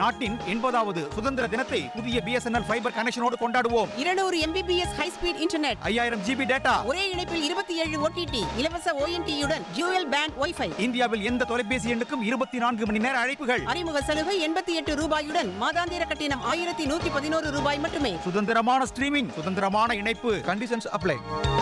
நாட்டின் எண்பதாவது சுதந்திர தினத்தை புதிய பிஎஸ்என்எல் ஃபைபர் கனெக்ஷனோடு கொண்டாடுவோம் இருநூறு எம்பிபிஎஸ் ஹை ஸ்பீட் இன்டர்நெட் ஐயாயிரம் ஜிபி டேட்டா ஒரே இணைப்பில் இருபத்தி ஏழு ஓடிடி இலவச ஓஎன்டியுடன் ஜூயல் பேண்ட் ஒய்ஃபை இந்தியாவில் எந்த தொலைபேசி எண்ணுக்கும் இருபத்தி நான்கு மணி நேர அழைப்புகள் அறிமுக சலுகை எண்பத்தி எட்டு ரூபாயுடன் மாதாந்திர கட்டணம் ஆயிரத்தி நூத்தி பதினோரு ரூபாய் மட்டுமே சுதந்திரமான ஸ்ட்ரீமிங் சுதந்திரமான இணைப்பு கண்டிஷன்ஸ் அப்ளை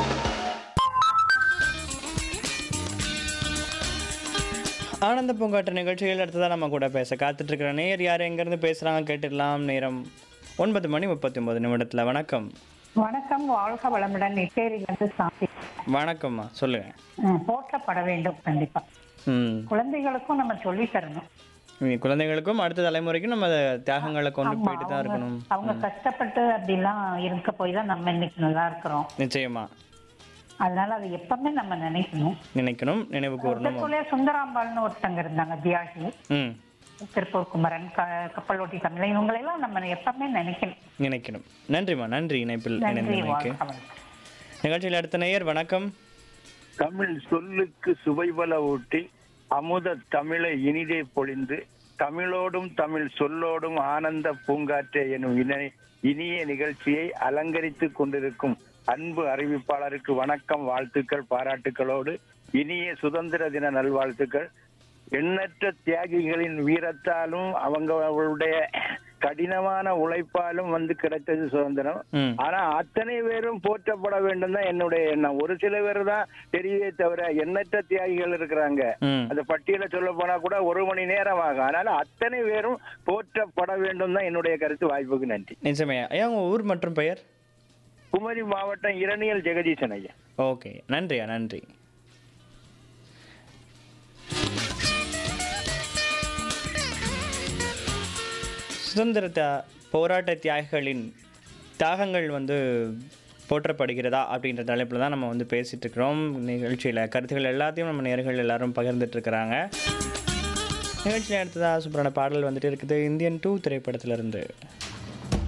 ஆனந்த பூங்காற்று நிகழ்ச்சிகள் அடுத்ததான் நம்ம கூட பேச காத்துட்டு இருக்கிற நேர் யார் எங்கேருந்து பேசுகிறாங்க கேட்டுடலாம் நேரம் ஒன்பது மணி முப்பத்தி ஒன்பது நிமிடத்தில் வணக்கம் வணக்கம் வாழ்க வளமுடன் நெட்டேரிலிருந்து சாந்தி வணக்கம்மா சொல்லுங்கள் ம், போற்றப்பட வேண்டும் கண்டிப்பா ம் குழந்தைகளுக்கும் நம்ம சொல்லி தரணும் இனி குழந்தைகளுக்கும் அடுத்த தலைமுறைக்கும் நம்ம அதை தியாகங்களை கொண்டு ஆமா, போயிட்டு தான் அவங்க- இருக்கணும் அவங்க கஷ்டப்பட்டு அப்படிலாம் இருக்க போய் தான் நம்ம இன்னைக்கு நல்லா இருக்கிறோம் நிச்சயமா அதனால அதை எப்பவுமே நம்ம நினைக்கணும் நினைக்கணும் நினைவு கூறணும் திருப்பூர்ல சுந்தராம்பாள்னு ஒருத்தங்க இருந்தாங்க தியாகி ம் திருப்பூர் குமரன் க கப்பலோட்டி தமிழை இவங்களெல்லாம் நம்ம எப்பவுமே நினைக்கணும் நினைக்கணும் நன்றிம்மா நன்றி இணைப்பில் நன்றி இணைந்தமைக்கு வாழ்க வளமுடன். நிகழ்ச்சியில் அடுத்த நேயர் வணக்கம் தமிழ் சொல்லுக்கு சுவைபல ஊட்டி அமுத தமிழை இனிதே பொழிந்து தமிழோடும் தமிழ் சொல்லோடும் ஆனந்த பூங்காற்றே எனும் இணை இனிய நிகழ்ச்சியை அலங்கரித்துக் கொண்டிருக்கும் அன்பு அறிவிப்பாளருக்கு வணக்கம் வாழ்த்துக்கள் பாராட்டுக்களோடு இனிய சுதந்திர தின நல்வாழ்த்துக்கள் எண்ணற்ற தியாகிகளின் வீரத்தாலும் அவங்களுடைய கடினமான உழைப்பாலும் வந்து கிடைத்தது சுதந்திரம் ம் ஆனா அத்தனை பேரும் போற்றப்பட வேண்டும் தான் என்னுடைய எண்ணம் ஒரு சில பேர் தான் தெரியவே தவிர எண்ணற்ற தியாகிகள் இருக்கிறாங்க ம் அந்த பட்டியலை சொல்ல போனா கூட ஒரு மணி நேரம் ஆகும் அதனால அத்தனை பேரும் போற்றப்பட வேண்டும் தான் என்னுடைய கருத்து வாய்ப்புக்கு நன்றி நிச்சயமே ஐயா உங்கள் ஊர் மற்றும் பெயர் குமரி மாவட்டம் இரணியல் ஜெகதீசன் ஐயா ஓகே நன்றியா நன்றி சுதந்திர தியா- போராட்ட தியாகிகளின் தியாகங்கள் வந்து போற்றப்படுகிறதா அப்படின்ற தலைப்பில் தான் நம்ம வந்து பேசிகிட்டு இருக்கிறோம் நிகழ்ச்சியில் கருத்துக்கள் எல்லாத்தையும் நம்ம நேர்கள் எல்லாரும் பகிர்ந்துட்டு இருக்கிறாங்க நிகழ்ச்சியில் அடுத்ததாக சூப்பரான பாடல் வந்துட்டு இருக்குது இந்தியன் டூ திரைப்படத்திலிருந்து